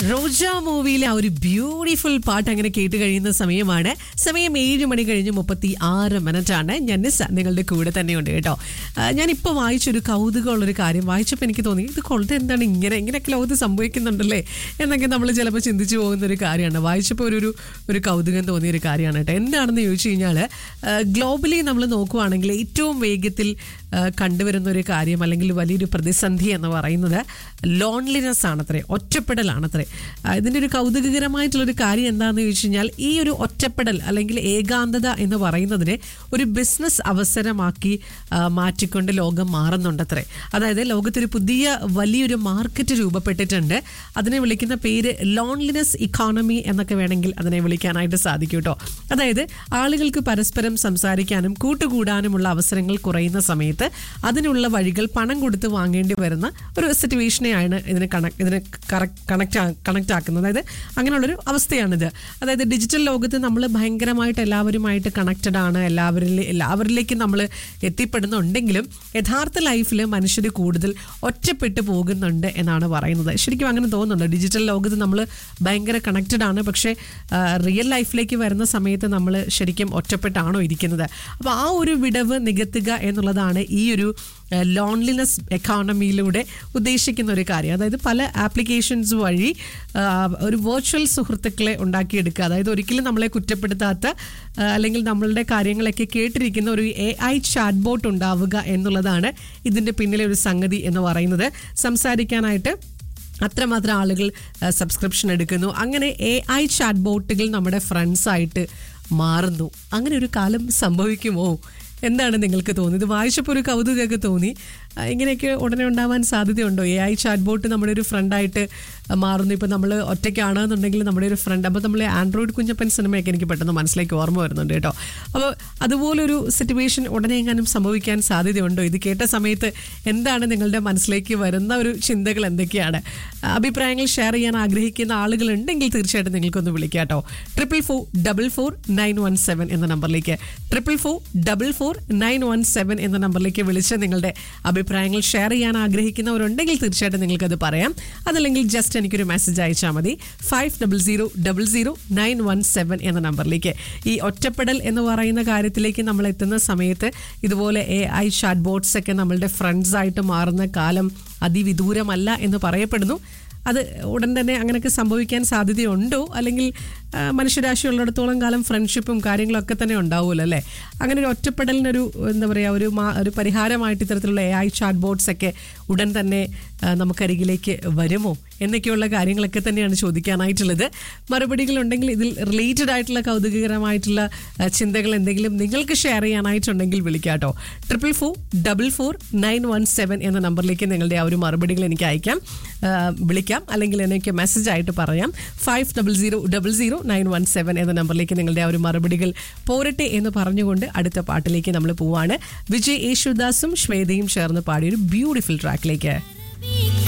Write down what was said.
റോജ മൂവിയിലെ ആ ഒരു ബ്യൂട്ടിഫുൾ പാട്ട് അങ്ങനെ കേട്ട് കഴിയുന്ന സമയമാണ് സമയം ഏഴ് മണി കഴിഞ്ഞ് മുപ്പത്തി ആറ് മിനിറ്റ് ആണ് ഞാൻ നിസ്സ നിങ്ങളുടെ കൂടെ തന്നെയുണ്ട് കേട്ടോ ആ, ഞാനിപ്പോൾ വായിച്ചൊരു കൗതുകമുള്ളൊരു കാര്യം വായിച്ചപ്പോൾ എനിക്ക് തോന്നി ഇത് കൊള്ളത് എന്താണ് ഇങ്ങനെ ഇങ്ങനെയൊക്കെ ലോകത്ത് സംഭവിക്കുന്നുണ്ടല്ലേ എന്നൊക്കെ നമ്മൾ ചിലപ്പോൾ ചിന്തിച്ചു പോകുന്ന ഒരു കാര്യമാണ് വായിച്ചപ്പോൾ ഒരു ഒരു ഒരു കൗതുകം തോന്നിയ ഒരു കാര്യമാണ് കേട്ടോ എന്താണെന്ന് ചോദിച്ചു കഴിഞ്ഞാൽ ഗ്ലോബലി നമ്മൾ നോക്കുവാണെങ്കിൽ ഏറ്റവും വേഗത്തിൽ ആ, കണ്ടുവരുന്ന ഒരു കാര്യം അല്ലെങ്കിൽ വലിയൊരു പ്രതിസന്ധി എന്ന് പറയുന്നത് ലോൺലിനെസ് ആണത്രേ ഒറ്റപ്പെടലാണത്രേ ആ, ഇതിൻ്റെ ഒരു കൗതുകകരമായിട്ടുള്ളൊരു കാര്യം എന്താണെന്ന് ചോദിച്ചു കഴിഞ്ഞാൽ ഈ ഒരു ഒറ്റപ്പെടൽ അല്ലെങ്കിൽ ഏകാന്തത എന്ന് പറയുന്നതിനെ ഒരു ബിസിനസ് അവസരമാക്കി ആ, മാറ്റിക്കൊണ്ട് ലോകം മാറുന്നുണ്ടത്രേ അതായത് ലോകത്തൊരു പുതിയ വലിയൊരു മാർക്കറ്റ് രൂപപ്പെട്ടിട്ടുണ്ട് അതിനെ വിളിക്കുന്ന പേര് ലോൺലിനെസ് ഇക്കോണമി എന്നൊക്കെ വേണമെങ്കിൽ അതിനെ വിളിക്കാനായിട്ട് സാധിക്കും കേട്ടോ അതായത് ആളുകൾക്ക് പരസ്പരം സംസാരിക്കാനും കൂട്ടുകൂടാനുമുള്ള അവസരങ്ങൾ കുറയുന്ന സമയത്ത് അതിനുള്ള വഴികൾ പണം കൊടുത്ത് വാങ്ങേണ്ടി വരുന്ന ഒരു സിറ്റുവേഷനെയാണ് ഇതിനെ കണക്ട് ഇതിനെ കണക്ട് കണക്ട് ആക്കുന്നത് അതായത് അങ്ങനെയുള്ളൊരു അവസ്ഥയാണിത് അതായത് ഡിജിറ്റൽ ലോകത്ത് നമ്മൾ ഭയങ്കരമായിട്ട് എല്ലാവരുമായിട്ട് കണക്റ്റഡ് ആണ് എല്ലാവരിലെ എല്ലാവരിലേക്ക് നമ്മൾ എത്തിപ്പെടുന്നുണ്ടെങ്കിലും യഥാർത്ഥ ലൈഫിൽ മനുഷ്യർ കൂടുതൽ ഒറ്റപ്പെട്ടു പോകുന്നുണ്ട് എന്നാണ് പറയുന്നത് ശരിക്കും അങ്ങനെ തോന്നുന്നുണ്ട് ഡിജിറ്റൽ ലോകത്ത് നമ്മൾ ഭയങ്കര കണക്റ്റഡ് ആണ് പക്ഷേ റിയൽ ലൈഫിലേക്ക് വരുന്ന സമയത്ത് നമ്മൾ ശരിക്കും ഒറ്റപ്പെട്ടാണോ ഇരിക്കുന്നത് അപ്പോൾ ആ ഒരു വിടവ് നികത്തുക എന്നുള്ളതാണ് ഈ ഒരു ലോൺലിനെസ് എക്കോണമിയിലൂടെ ഉദ്ദേശിക്കുന്ന ഒരു കാര്യം അതായത് പല ആപ്ലിക്കേഷൻസ് വഴി ആ, ഒരു വെർച്വൽ സുഹൃത്തുക്കളെ ഉണ്ടാക്കിയെടുക്കുക അതായത് ഒരിക്കലും നമ്മളെ കുറ്റപ്പെടുത്താത്ത ആ, അല്ലെങ്കിൽ നമ്മളുടെ കാര്യങ്ങളൊക്കെ കേട്ടിരിക്കുന്ന ഒരു എ ഐ ചാറ്റ് ബോട്ട് ഉണ്ടാവുക എന്നുള്ളതാണ് ഇതിൻ്റെ പിന്നിലെ ഒരു സംഗതി എന്ന് പറയുന്നത് സംസാരിക്കാനായിട്ട് അത്രമാത്രം ആളുകൾ സബ്സ്ക്രിപ്ഷൻ എടുക്കുന്നു അങ്ങനെ എ ഐ ചാറ്റ് ബോട്ടുകൾ നമ്മുടെ ഫ്രണ്ട്സായിട്ട് മാറുന്നു അങ്ങനെ ഒരു കാലം സംഭവിക്കുമോ എന്താണ് നിങ്ങൾക്ക് തോന്നിയത് വായിച്ചപ്പോൾ ഒരു കൗതുകമൊക്കെ തോന്നി ആ, ഇങ്ങനെയൊക്കെ ഉടനെ ഉണ്ടാവാൻ സാധ്യതയുണ്ടോ എ ഐ ചാറ്റ് ബോട്ട് നമ്മുടെ ഒരു ഫ്രണ്ടായിട്ട് മാറുന്നു ഇപ്പോൾ നമ്മൾ ഒറ്റയ്ക്കാണെന്നുണ്ടെങ്കിൽ നമ്മുടെ ഒരു ഫ്രണ്ട് അപ്പോൾ നമ്മൾ ആൻഡ്രോയിഡ് കുഞ്ഞപ്പൻ സിനിമയൊക്കെ എനിക്ക് പെട്ടെന്ന് മനസ്സിലേക്ക് ഓർമ്മ വരുന്നുണ്ട് കേട്ടോ അപ്പോൾ അതുപോലൊരു സിറ്റുവേഷൻ ഉടനെ എങ്ങാനും സംഭവിക്കാൻ സാധ്യതയുണ്ടോ ഇത് കേട്ട സമയത്ത് എന്താണ് നിങ്ങളുടെ മനസ്സിലേക്ക് വരുന്ന ഒരു ചിന്തകൾ എന്തൊക്കെയാണ് അഭിപ്രായങ്ങൾ ഷെയർ ചെയ്യാൻ ആഗ്രഹിക്കുന്ന ആളുകൾ ഉണ്ടെങ്കിൽ തീർച്ചയായിട്ടും നിങ്ങൾക്കൊന്ന് വിളിക്കാം കേട്ടോ triple four double four nine one seven എന്ന നമ്പറിലേക്ക് triple four double four nine one seven എന്ന നമ്പറിലേക്ക് വിളിച്ച് നിങ്ങളുടെ അഭിപ്രായങ്ങൾ ഷെയർ ചെയ്യാൻ ആഗ്രഹിക്കുന്നവരുണ്ടെങ്കിൽ തീർച്ചയായിട്ടും നിങ്ങൾക്കത് പറയാം അതല്ലെങ്കിൽ ജസ്റ്റ് എനിക്കൊരു മെസ്സേജ് അയച്ചാൽ മതി five double zero double zero nine one seven എന്ന നമ്പറിലേക്ക് ഈ ഒറ്റപ്പെടൽ എന്ന് പറയുന്ന കാര്യത്തിലേക്ക് നമ്മൾ എത്തുന്ന സമയത്ത് ഇതുപോലെ എ ഐ ചാറ്റ് ബോട്ട്സ് ഒക്കെ നമ്മളുടെ ഫ്രണ്ട്സ് ആയിട്ട് മാറുന്ന കാലം അതിവിദൂരമല്ല എന്ന് പറയപ്പെടുന്നു അത് ഉടൻ തന്നെ അങ്ങനെയൊക്കെ സംഭവിക്കാൻ സാധ്യതയുണ്ടോ അല്ലെങ്കിൽ ആ, മനുഷ്യരാശി ഉള്ളിടത്തോളം കാലം ഫ്രണ്ട്ഷിപ്പും കാര്യങ്ങളൊക്കെ തന്നെ ഉണ്ടാവുമല്ലോ അല്ലേ അങ്ങനെ ഒരു ഒറ്റപ്പെടലിനൊരു എന്താ പറയുക ഒരു മാ ഒരു പരിഹാരമായിട്ട് ഇത്തരത്തിലുള്ള എ ഐ ചാറ്റ് ബോട്ട്സ് ഒക്കെ ഉടൻ തന്നെ ആ, നമുക്കരികിലേക്ക് വരുമോ എന്നൊക്കെയുള്ള കാര്യങ്ങളൊക്കെ തന്നെയാണ് ചോദിക്കാനായിട്ടുള്ളത് മറുപടികൾ ഉണ്ടെങ്കിൽ ഇതിൽ റിലേറ്റഡ് ആയിട്ടുള്ള കൗതുകകരമായിട്ടുള്ള ആ, ചിന്തകൾ എന്തെങ്കിലും നിങ്ങൾക്ക് ഷെയർ ചെയ്യാനായിട്ടുണ്ടെങ്കിൽ വിളിക്കാട്ടോ triple four double four nine one seven എന്ന നമ്പറിലേക്ക് നിങ്ങളുടെ ആ ഒരു മറുപടികൾ എനിക്ക് അയക്കാം ആ, വിളിക്കാം അല്ലെങ്കിൽ എനിക്ക് മെസ്സേജ് ആയിട്ട് പറയാം five double zero double zero nine one seven എന്ന നമ്പറിലേക്ക് നിങ്ങളുടെ ആ ഒരു മറുപടികൾ പോരട്ടെ എന്ന് പറഞ്ഞുകൊണ്ട് അടുത്ത പാട്ടിലേക്ക് നമ്മൾ പോവാണ് വിജയ് യേശുദാസും ശ്വേതയും ചേർന്ന് പാടിയ ഒരു ബ്യൂട്ടിഫുൾ ട്രാക്കിലേക്ക്